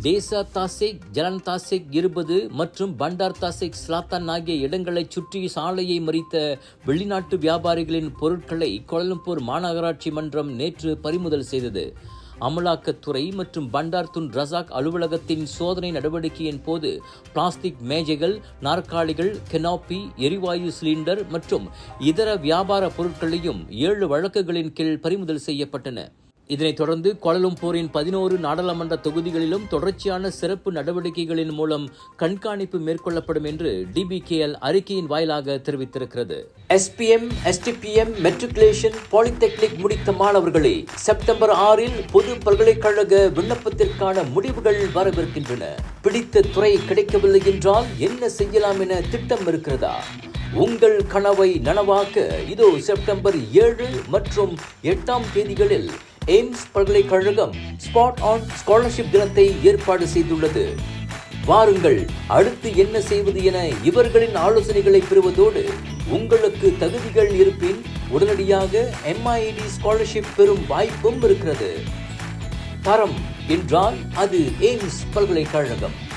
DESA தாசிக் ஜலன் தாசிக் இருபது மற்றும் பண்டார் தாசிக் ஸ்லாத்தான் ஆகிய இடங்களைச் சுற்றி சாலையை மறித்த வெளிநாட்டு வியாபாரிகளின் பொருட்களை கோலம்பூர் மாநகராட்சி மன்றம் நேற்று பறிமுதல் செய்தது அமலாக்கத்துறை மற்றும் பண்டார் துன் ரசாக் அலுவலகத்தின் சோதனை நடவடிக்கையின் போது பிளாஸ்டிக் மேஜைகள் நாற்காலிகள் கெனாப்பி எரிவாயு சிலிண்டர் மற்றும் இதர வியாபார பொருட்களையும் ஏழு வழக்குகளின் கீழ் பறிமுதல் செய்யப்பட்டன இதனைத் தொடர்ந்து கோலலம்பூரின் பதினோரு நாடாளுமன்ற தொகுதிகளிலும் தொடர்ச்சியான சிறப்பு நடவடிக்கைகளின் மூலம் கண்காணிப்பு மேற்கொள்ளப்படும் என்று டிபிகேஎல் அறிக்கையின் வாயிலாக தெரிவித்திருக்கிறது எஸ்பிஎம் எஸ்டிபிஎம் மெட்ரிகுலேஷன் பாலிடெக்னிக் முடித்த மாணவர்களே செப்டம்பர் ஆறில் பொது பல்கலைக்கழக விண்ணப்பத்திற்கான முடிவுகள் வரவிருக்கின்றன பிடித்த துறை கிடைக்கவில்லை என்றால் என்ன செய்யலாம் என திட்டம் இருக்கிறதா உங்கள் கனவை நனவாக்க இதோ செப்டம்பர் ஏழு மற்றும் எட்டாம் தேதிகளில் எய்ம்ஸ் பல்கலைக்கழகம் ஸ்பாட் ஆன் ஸ்காலர்ஷிப் தினத்தை ஏற்பாடு செய்துள்ளது வாருங்கள் அடுத்து என்ன செய்வது என இவர்களின் ஆலோசனைகளை பெறுவதோடு உங்களுக்கு தகுதிகள் இருப்பின் உடனடியாக எம்ஐடி ஸ்காலர்ஷிப் பெறும் வாய்ப்பும் இருக்கிறது தரம் என்றால் அது எய்ம்ஸ் பல்கலைக்கழகம்